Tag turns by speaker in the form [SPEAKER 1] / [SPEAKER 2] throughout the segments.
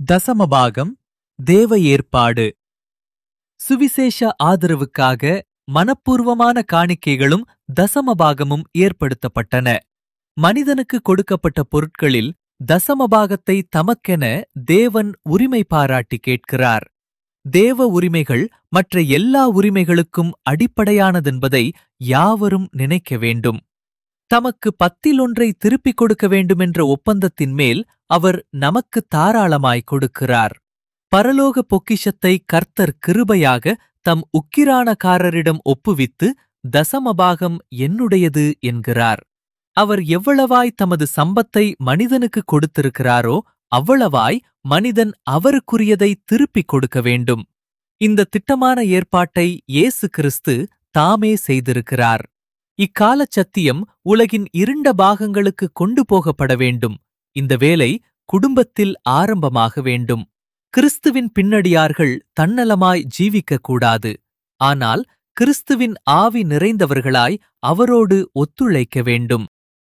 [SPEAKER 1] தசமபாகம் தேவ ஏற்பாடு சுவிசேஷ ஆதரவுக்காக மனப்பூர்வமான காணிக்கைகளும் தசமபாகமும் ஏற்படுத்தப்பட்டன மனிதனுக்கு கொடுக்கப்பட்ட பொருட்களில் தசமபாகத்தை தமக்கென தேவன் உரிமை பாராட்டி கேட்கிறார் தேவ உரிமைகள் மற்ற எல்லா உரிமைகளுக்கும் அடிப்படையானதென்பதை யாவரும் நினைக்க வேண்டும் தமக்கு பத்தில் ஒன்றை திருப்பிக் கொடுக்க வேண்டுமென்ற ஒப்பந்தத்தின் மேல் அவர் நமக்கு தாராளமாய் கொடுக்கிறார் பரலோக பொக்கிஷத்தை கர்த்தர் கிருபையாக தம் உக்கிரானக்காரரிடம் ஒப்புவித்து தசமபாகம் என்னுடையது என்கிறார் அவர் எவ்வளவாய் தமது சம்பத்தை மனிதனுக்கு கொடுத்திருக்கிறாரோ அவ்வளவாய் மனிதன் அவருக்குரியதை திருப்பிக் கொடுக்க வேண்டும் இந்த திட்டமான ஏற்பாட்டை இயேசு கிறிஸ்து தாமே செய்திருக்கிறார் இக்காலச் சத்தியம் உலகின் இருண்ட பாகங்களுக்கு கொண்டு போகப்பட வேண்டும் இந்த வேலை குடும்பத்தில் ஆரம்பமாக வேண்டும் கிறிஸ்துவின் பின்னடியார்கள் தன்னலமாய் ஜீவிக்கக் கூடாது ஆனால் கிறிஸ்துவின் ஆவி நிறைந்தவர்களாய் அவரோடு ஒத்துழைக்க வேண்டும்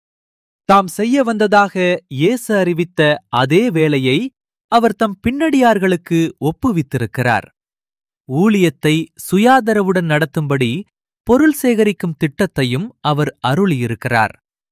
[SPEAKER 1] தாம் செய்ய வந்ததாக இயேசு அறிவித்த அதே வேளையை அவர் தம் பின்னடியார்களுக்கு ஒப்புவித்திருக்கிறார் ஊழியத்தை சுயாதரவுடன் நடத்தும்படி பொருள் சேகரிக்கும் திட்டத்தையும் அவர் அருளியிருக்கிறார்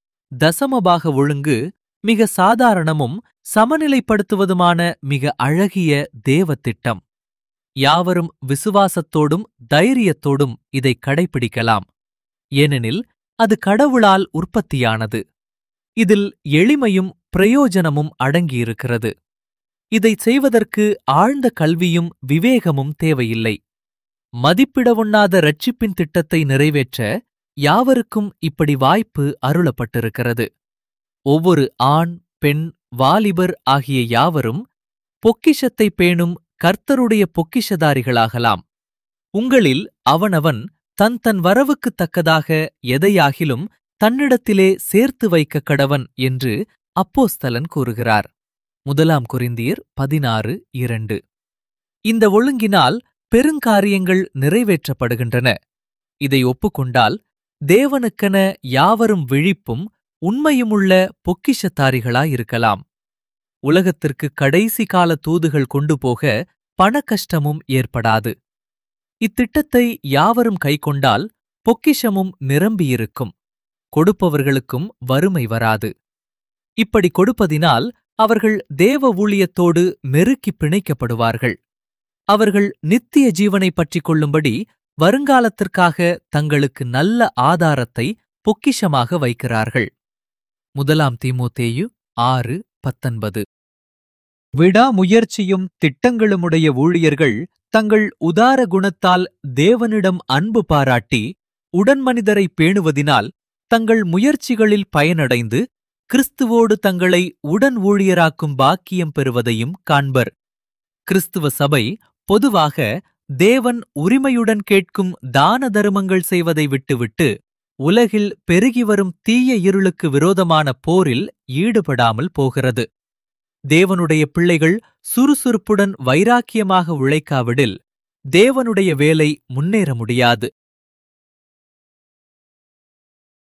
[SPEAKER 1] தசமபாக ஒழுங்கு மிக சாதாரணமும் சமநிலைப்படுத்துவதுமான மிக அழகிய தேவ திட்டம் யாவரும் விசுவாசத்தோடும் தைரியத்தோடும் இதை கடைபிடிக்கலாம் ஏனெனில் அது கடவுளால் உற்பத்தியானது இதில் எளிமையும் பிரயோஜனமும் அடங்கியிருக்கிறது இதைச் செய்வதற்கு ஆழ்ந்த கல்வியும் விவேகமும் தேவையில்லை மதிப்பிடவொண்ணாத ரட்சிப்பின் திட்டத்தை நிறைவேற்ற யாவருக்கும் இப்படி வாய்ப்பு அருளப்பட்டிருக்கிறது ஒவ்வொரு ஆண் பெண் வாலிபர் ஆகிய யாவரும் பொக்கிஷத்தை பேணும் கர்த்தருடைய பொக்கிஷதாரிகளாகலாம் உங்களில் அவனவன் தன் தன் வரவுக்குத் தக்கதாக எதையாகிலும் தன்னிடத்திலே சேர்த்து வைக்க கடவன் என்று அப்போஸ்தலன் கூறுகிறார் முதலாம் கொரிந்தியர் பதினாறு இரண்டு இந்த ஒழுங்கினால் பெருங்காரியங்கள் நிறைவேற்றப்படுகின்றன இதை ஒப்புக்கொண்டால் தேவனுக்கென யாவரும் விழிப்பும் உண்மையுமுள்ள பொக்கிஷத்தாரிகளாயிருக்கலாம் உலகத்திற்கு கடைசி கால தூதுகள் கொண்டு போக பணக்கஷ்டமும் ஏற்படாது இத்திட்டத்தை யாவரும் கைக்கொண்டால் பொக்கிஷமும் நிரம்பியிருக்கும் கொடுப்பவர்களுக்கும் வறுமை வராது இப்படி கொடுப்பதினால் அவர்கள் தேவ ஊழியத்தோடு நெருக்கி பிணைக்கப்படுவார்கள் அவர்கள் நித்திய ஜீவனை பற்றிக் கொள்ளும்படி வருங்காலத்திற்காக தங்களுக்கு நல்ல ஆதாரத்தை பொக்கிஷமாக வைக்கிறார்கள் முதலாம் தீமோத்தேயு ஆறு பத்தொன்பது விடாமுயற்சியும் திட்டங்களுமுடைய ஊழியர்கள் தங்கள் உதார குணத்தால் தேவனிடம் அன்பு பாராட்டி உடன்மனிதரை பேணுவதினால் தங்கள் முயற்சிகளில் பயனடைந்து கிறிஸ்துவோடு தங்களை உடன் ஊழியராக்கும் பாக்கியம் பெறுவதையும் காண்பர் கிறிஸ்துவ சபை பொதுவாக தேவன் உரிமையுடன் கேட்கும் தான தருமங்கள் செய்வதை விட்டுவிட்டு உலகில் பெருகி வரும் தீய இருளுக்கு விரோதமான போரில் ஈடுபடாமல் போகிறது தேவனுடைய பிள்ளைகள் சுறுசுறுப்புடன் வைராக்கியமாக உழைக்காவிடில் தேவனுடைய வேலை முன்னேற முடியாது